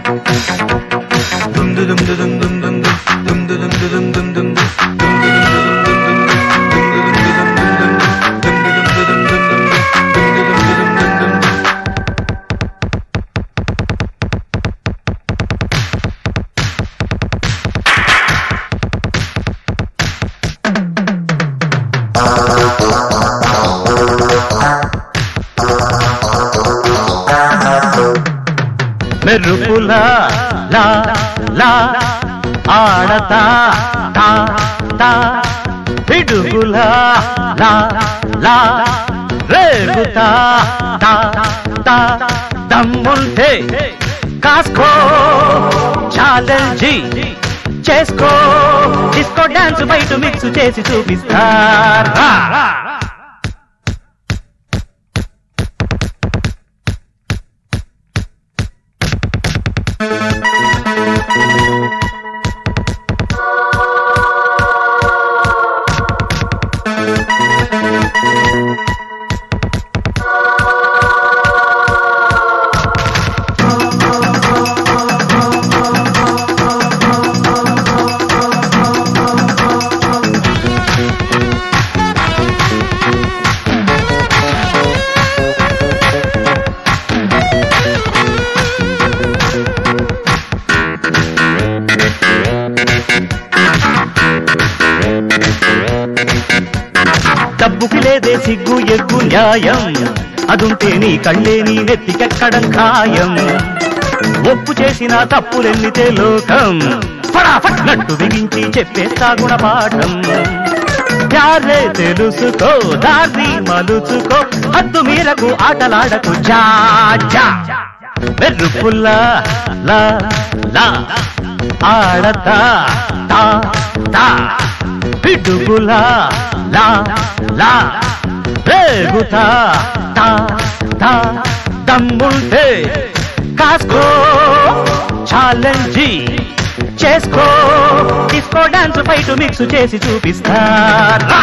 మెరుపులా లా లా ఆడతా తా తా పిడుగులా లా లా రేగుతా తా తా దమ్ముంటే కాసుకో ఛాలెంజీ చేసుకో డిస్కో డాన్స్ బయట మిక్స్ చేసి చూపిస్తారా డబ్బుకి లేదే సిగ్గు ఎగ్గు న్యాయం అదుంటే నీ కళ్ళే నీ నెత్తికెక్కడం ఖాయం ఒప్పు చేసిన తప్పులెన్నితే లోకం ఫటాఫట్ నట్టు బిగించి చెప్పేస్తా గుణపాఠం ప్యారే తెలుసుకో దారి మలుచుకో హద్దు మీరకు ఆటలాడకు జా జా మెరుపుల్లా లా లా ఆడతా తా తా పిడుగులా లా లా రేగుతా తా తా దమ్ముంటే కాసుకో ఛాలెంజీ చేసుకో డిస్కో డాన్స్ ఫైట్ మిక్స్ చేసి చూపిస్తారా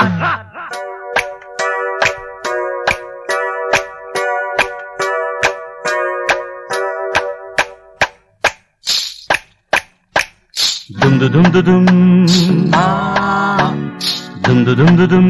దుందు దుందు దుమ్ దుందు దుందు దుమ్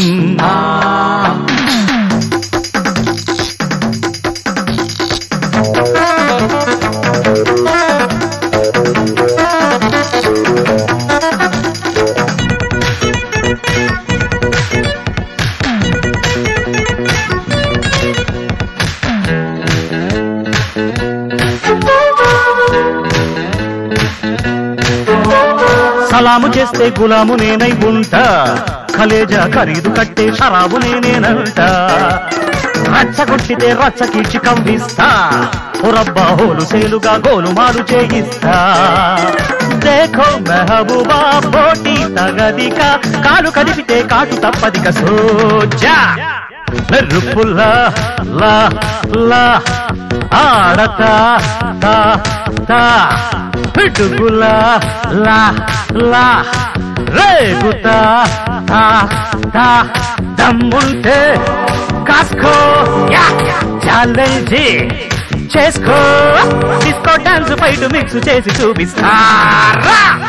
సలాము చేస్తే గులాము నేనై ఉంటా కలేజా ఖరీదు కట్టే షరాబు నేనేనంట రచ్చగొట్టితే రచ్చ కీడ్చి కవ్విస్తా పురబ్బా హోలు సేలుగా గోలుమాలు చేయిస్తా దేఖో మెహబూబా పోటీ తగదిక కాలు కదిపితే కాటు తప్పదిక సోజా మెరుపుల్లా లా లా ఆడతా తా తా పిడుగులా లా లా రేగుతా తా తా దమ్ముంటే కాసుకో యా ఛాలెంజీ చేసుకో డిస్కో డాన్స్ బయట మిక్స్ చేసి చూపిస్తారా